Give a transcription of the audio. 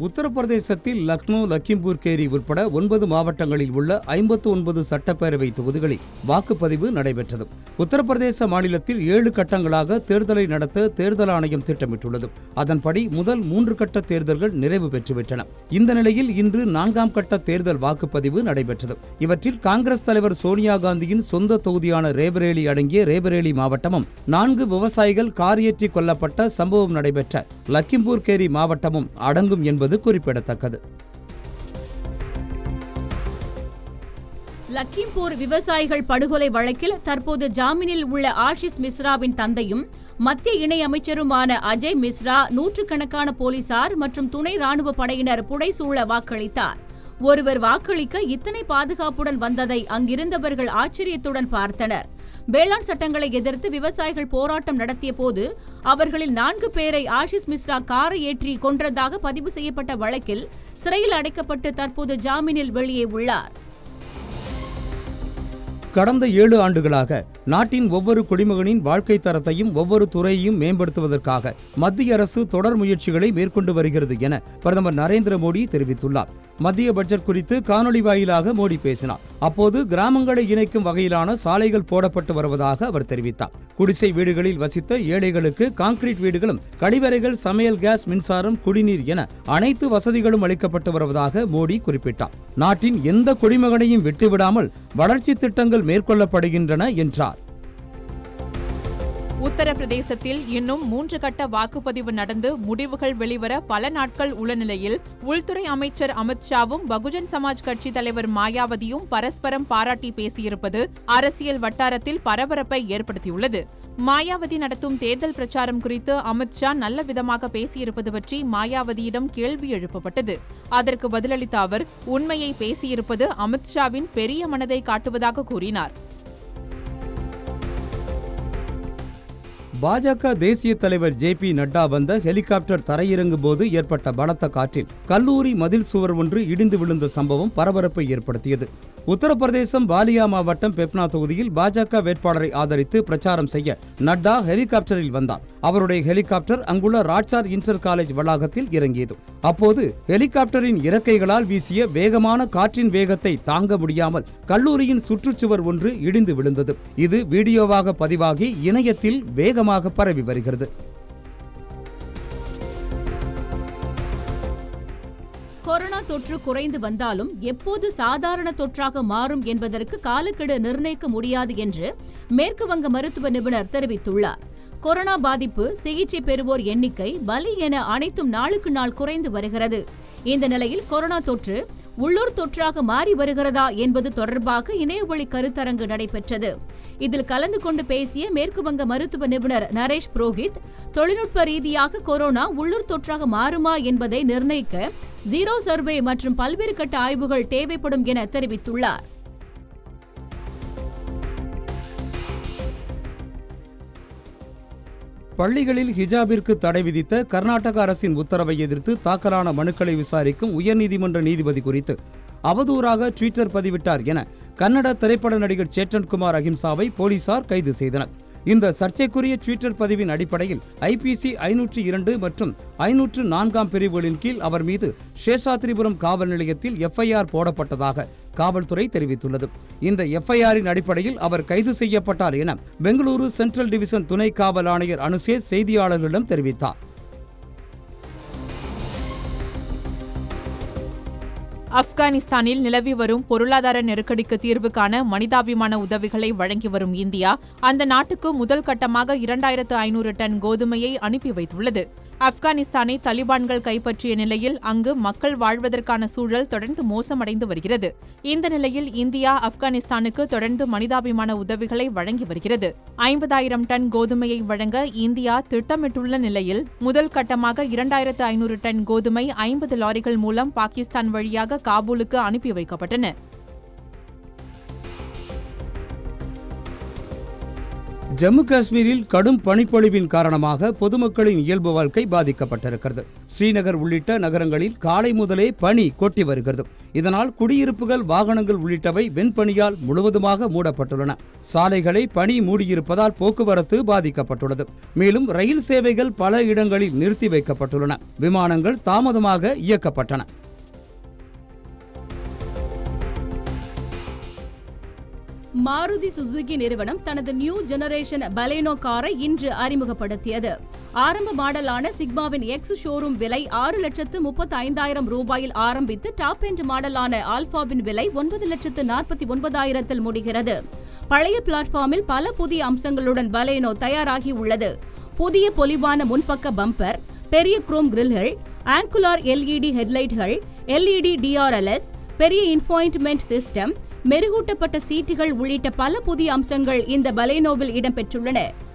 உத்தரப்பிரதேசத்தில் லக்னோ லக்கிம்பூர் கேரி உட்பட ஒன்பது மாவட்டங்களில் உள்ள ஐம்பத்து ஒன்பது சட்டப்பேரவை தொகுதிகளில் வாக்குப்பதிவு நடைபெற்றது உத்தரப்பிரதேச மாநிலத்தில் ஏழு கட்டங்களாக தேர்தலை நடத்த தேர்தல் ஆணையம் திட்டமிட்டுள்ளது அதன்படி முதல் மூன்று கட்ட தேர்தல்கள் நிறைவு பெற்றுவிட்டன இந்த நிலையில் இன்று நான்காம் கட்ட தேர்தல் வாக்குப்பதிவு நடைபெற்றது இவற்றில் காங்கிரஸ் தலைவர் சோனியா காந்தியின் சொந்த தொகுதியான ரேபரேலி அடங்கிய ரேபரேலி மாவட்டமும் நான்கு விவசாயிகள் கார் ஏற்றி கொல்லப்பட்ட சம்பவம் நடைபெற்ற லக்கிம்பூர் கேரி மாவட்டமும் அடங்கும் என்பது குறிப்பிடத்தக்கது லக்கிம்பூர் விவசாயிகள் படுகொலை வழக்கில் தற்போது ஜாமீனில் உள்ள ஆஷிஷ் மிஸ்ராவின் தந்தையும் மத்திய இணை அமைச்சருமான அஜய் மிஸ்ரா நூற்றுக்கணக்கான போலீசார் மற்றும் துணை ராணுவ படையினர் புடைசூழ வாக்களித்தார் ஒருவர் வாக்களிக்க இத்தனை பாதுகாப்புடன் வந்ததை அங்கிருந்தவர்கள் ஆச்சரியத்துடன் பார்த்தனர் வேளாண் சட்டங்களை எதிர்த்து விவசாயிகள் போராட்டம் நடத்திய போது அவர்களில் நான்கு பேரை ஆஷிஷ் மிஸ்ரா காரை ஏற்றி கொன்றதாக பதிவு செய்யப்பட்ட வழக்கில் சிறையில் அடைக்கப்பட்டு தற்போது ஜாமீனில் வெளியே உள்ளார் கடந்த ஏழு ஆண்டுகளாக நாட்டின் ஒவ்வொரு குடிமகனின் வாழ்க்கை தரத்தையும் ஒவ்வொரு துறையையும் மேம்படுத்துவதற்காக மத்திய அரசு தொடர் முயற்சிகளை மேற்கொண்டு வருகிறது என பிரதமர் நரேந்திர மோடி தெரிவித்துள்ளார் மத்திய பட்ஜெட் குறித்து காணொலி வாயிலாக மோடி பேசினார் அப்போது கிராமங்களை இணைக்கும் வகையிலான சாலைகள் போடப்பட்டு வருவதாக அவர் தெரிவித்தார் குடிசை வீடுகளில் வசித்த ஏழைகளுக்கு கான்கிரீட் வீடுகளும் கழிவறைகள் சமையல் கேஸ் மின்சாரம் குடிநீர் என அனைத்து வசதிகளும் அளிக்கப்பட்டு வருவதாக மோடி குறிப்பிட்டார் நாட்டின் எந்த குடிமகனையும் விட்டுவிடாமல் வளர்ச்சி திட்டங்கள் மேற்கொள்ளப்படுகின்றன என்றார் உத்தரப்பிரதேசத்தில் இன்னும் மூன்று கட்ட வாக்குப்பதிவு நடந்து முடிவுகள் வெளிவர பல நாட்கள் உள்ள நிலையில் உள்துறை அமைச்சர் அமித்ஷாவும் பகுஜன் சமாஜ் கட்சி தலைவர் மாயாவதியும் பரஸ்பரம் பாராட்டி பேசியிருப்பது அரசியல் வட்டாரத்தில் பரபரப்பை ஏற்படுத்தியுள்ளது மாயாவதி நடத்தும் தேர்தல் பிரச்சாரம் குறித்து அமித்ஷா நல்ல விதமாக பேசியிருப்பது பற்றி மாயாவதியிடம் கேள்வி எழுப்பப்பட்டது அதற்கு பதிலளித்த அவர் உண்மையை பேசியிருப்பது அமித்ஷாவின் பெரிய மனதை காட்டுவதாக கூறினார் பாஜக தேசிய தலைவர் ஜே பி நட்டா வந்த ஹெலிகாப்டர் தரையிறங்கும் போது ஏற்பட்ட பலத்த காற்றில் கல்லூரி மதில் சுவர் ஒன்று இடிந்து விழுந்த சம்பவம் பரபரப்பை ஏற்படுத்தியது உத்தரப்பிரதேசம் பாலியா மாவட்டம் பெப்னா தொகுதியில் பாஜக வேட்பாளரை ஆதரித்து பிரச்சாரம் செய்ய நட்டா ஹெலிகாப்டரில் வந்தார் அவருடைய ஹெலிகாப்டர் அங்குள்ள ராட்சார் இன்டர் காலேஜ் வளாகத்தில் இறங்கியது அப்போது ஹெலிகாப்டரின் இறக்கைகளால் வீசிய வேகமான காற்றின் வேகத்தை தாங்க முடியாமல் கல்லூரியின் சுற்றுச்சுவர் ஒன்று இடிந்து விழுந்தது இது வீடியோவாக பதிவாகி இணையத்தில் வேகமாக பரவி வருகிறது கொரோனா தொற்று குறைந்து வந்தாலும் எப்போது சாதாரண தொற்றாக மாறும் என்பதற்கு காலக்கெடு நிர்ணயிக்க முடியாது என்று மேற்கு வங்க மருத்துவ நிபுணர் தெரிவித்துள்ளார் கொரோனா பாதிப்பு சிகிச்சை பெறுவோர் எண்ணிக்கை பலி என அனைத்தும் நாளுக்கு நாள் குறைந்து வருகிறது இந்த நிலையில் கொரோனா தொற்று உள்ளூர் தொற்றாக மாறி வருகிறதா என்பது தொடர்பாக இணையவழி கருத்தரங்கு நடைபெற்றது இதில் கலந்து கொண்டு பேசிய மேற்கு வங்க மருத்துவ நிபுணர் நரேஷ் புரோஹித் தொழில்நுட்ப ரீதியாக கொரோனா உள்ளூர் தொற்றாக மாறுமா என்பதை நிர்ணயிக்க ஜீரோ சர்வே மற்றும் பல்வேறு கட்ட ஆய்வுகள் தேவைப்படும் என தெரிவித்துள்ளார் பள்ளிகளில் ஹிஜாபிற்கு தடை விதித்த கர்நாடக அரசின் உத்தரவை எதிர்த்து தாக்கலான மனுக்களை விசாரிக்கும் உயர்நீதிமன்ற நீதிபதி குறித்து அவதூறாக ட்விட்டர் பதிவிட்டார் என கன்னட திரைப்பட நடிகர் சேட்டன் குமார் அஹிம்சாவை போலீசார் கைது செய்தனர் இந்த சர்ச்சைக்குரிய ட்விட்டர் பதிவின் அடிப்படையில் ஐபிசி ஐநூற்று இரண்டு மற்றும் ஐநூற்று நான்காம் பிரிவுகளின் கீழ் அவர் மீது சேஷாத்ரிபுரம் காவல் நிலையத்தில் எஃப்ஐஆர் போடப்பட்டதாக காவல்துறை தெரிவித்துள்ளது இந்த எஃப்ஐஆரின் அடிப்படையில் அவர் கைது செய்யப்பட்டார் என பெங்களூரு சென்ட்ரல் டிவிஷன் துணை காவல் ஆணையர் அனுசேத் செய்தியாளர்களிடம் தெரிவித்தார் ஆப்கானிஸ்தானில் நிலவி வரும் பொருளாதார நெருக்கடிக்கு தீர்வு காண மனிதாபிமான உதவிகளை வழங்கி வரும் இந்தியா அந்த நாட்டுக்கு முதல் கட்டமாக இரண்டாயிரத்து ஐநூறு டன் கோதுமையை அனுப்பி வைத்துள்ளது ஆப்கானிஸ்தானை தலிபான்கள் கைப்பற்றிய நிலையில் அங்கு மக்கள் வாழ்வதற்கான சூழல் தொடர்ந்து மோசமடைந்து வருகிறது இந்த நிலையில் இந்தியா ஆப்கானிஸ்தானுக்கு தொடர்ந்து மனிதாபிமான உதவிகளை வழங்கி வருகிறது ஐம்பதாயிரம் டன் கோதுமையை வழங்க இந்தியா திட்டமிட்டுள்ள நிலையில் முதல் கட்டமாக இரண்டாயிரத்து ஐநூறு டன் கோதுமை ஐம்பது லாரிகள் மூலம் பாகிஸ்தான் வழியாக காபூலுக்கு அனுப்பி வைக்கப்பட்டன ஜம்மு காஷ்மீரில் கடும் பனிப்பொழிவின் காரணமாக பொதுமக்களின் இயல்பு வாழ்க்கை பாதிக்கப்பட்டிருக்கிறது ஸ்ரீநகர் உள்ளிட்ட நகரங்களில் காலை முதலே பனி கொட்டி வருகிறது இதனால் குடியிருப்புகள் வாகனங்கள் உள்ளிட்டவை வெண்பனியால் முழுவதுமாக மூடப்பட்டுள்ளன சாலைகளை பனி மூடியிருப்பதால் போக்குவரத்து பாதிக்கப்பட்டுள்ளது மேலும் ரயில் சேவைகள் பல இடங்களில் நிறுத்தி வைக்கப்பட்டுள்ளன விமானங்கள் தாமதமாக இயக்கப்பட்டன மாருதி சுசுகி நிறுவனம் தனது நியூ ஜெனரேஷன் பலேனோ காரை இன்று அறிமுகப்படுத்தியது ஆரம்ப மாடலான சிக்மாவின் எக்ஸ் ஷோரூம் விலை ஆறு லட்சத்து முப்பத்தி ஐந்தாயிரம் ரூபாயில் ஆரம்பித்து டாப் எண்ட் மாடலான ஆல்பாவின் விலை ஒன்பது லட்சத்து நாற்பத்தி ஒன்பதாயிரத்தில் முடிகிறது பழைய பிளாட்ஃபார்மில் பல புதிய அம்சங்களுடன் பலேனோ தயாராகி உள்ளது புதிய பொலிவான முன்பக்க பம்பர் பெரிய குரோம் கிரில்கள் ஆங்குலார் எல்இடி ஹெட்லைட்கள் எல்இடி டிஆர்எல்எஸ் பெரிய இன்ஃபாயின்ட்மெண்ட் சிஸ்டம் மெருகூட்டப்பட்ட சீட்டுகள் உள்ளிட்ட பல புதிய அம்சங்கள் இந்த பலேனோவில் இடம்பெற்றுள்ளன